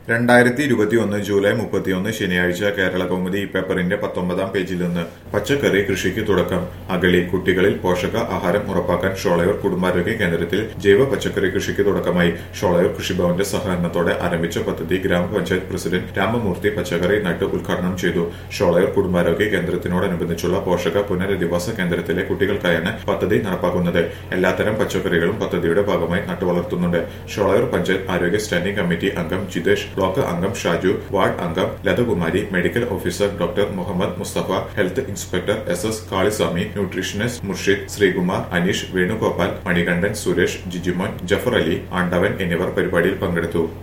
രണ്ടായിരത്തി ഇരുപത്തിയൊന്ന് ജൂലൈ മുപ്പത്തിയൊന്ന് ശനിയാഴ്ച കേരള കൗമുദി ഈ പേപ്പറിന്റെ പത്തൊമ്പതാം പേജിൽ നിന്ന് പച്ചക്കറി കൃഷിക്ക് തുടക്കം അഗളി കുട്ടികളിൽ പോഷക ആഹാരം ഉറപ്പാക്കാൻ ഷോളയൂർ കുടുംബാരോഗ്യ കേന്ദ്രത്തിൽ ജൈവ പച്ചക്കറി കൃഷിക്ക് തുടക്കമായി ഷോളയൂർ കൃഷിഭവന്റെ സഹകരണത്തോടെ ആരംഭിച്ച പദ്ധതി ഗ്രാമപഞ്ചായത്ത് പ്രസിഡന്റ് രാമമൂർത്തി പച്ചക്കറി നട്ട് ഉദ്ഘാടനം ചെയ്തു ഷോളയൂർ കുടുംബാരോഗ്യ കേന്ദ്രത്തിനോടനുബന്ധിച്ചുള്ള പോഷക പുനരധിവാസ കേന്ദ്രത്തിലെ കുട്ടികൾക്കായാണ് പദ്ധതി നടപ്പാക്കുന്നത് എല്ലാത്തരം പച്ചക്കറികളും പദ്ധതിയുടെ ഭാഗമായി നട്ടുവളർത്തുന്നുണ്ട് ഷോളയൂർ പഞ്ചായത്ത് ആരോഗ്യ സ്റ്റാൻഡിംഗ് കമ്മിറ്റി അംഗം ജിതേഷ് ബ്ലോക്ക് അംഗം ഷാജു വാർഡ് അംഗം Lathakumari medical officer doctor Muhammad Mustafa health inspector S S Kaliswamy nutritionist Murshid Sreekumar Aneesh Venugopal Manikandan Suresh Jijumon Jafar Ali Andavan എന്നിവർ പരിപാടിയിൽ പങ്കെടുത്തു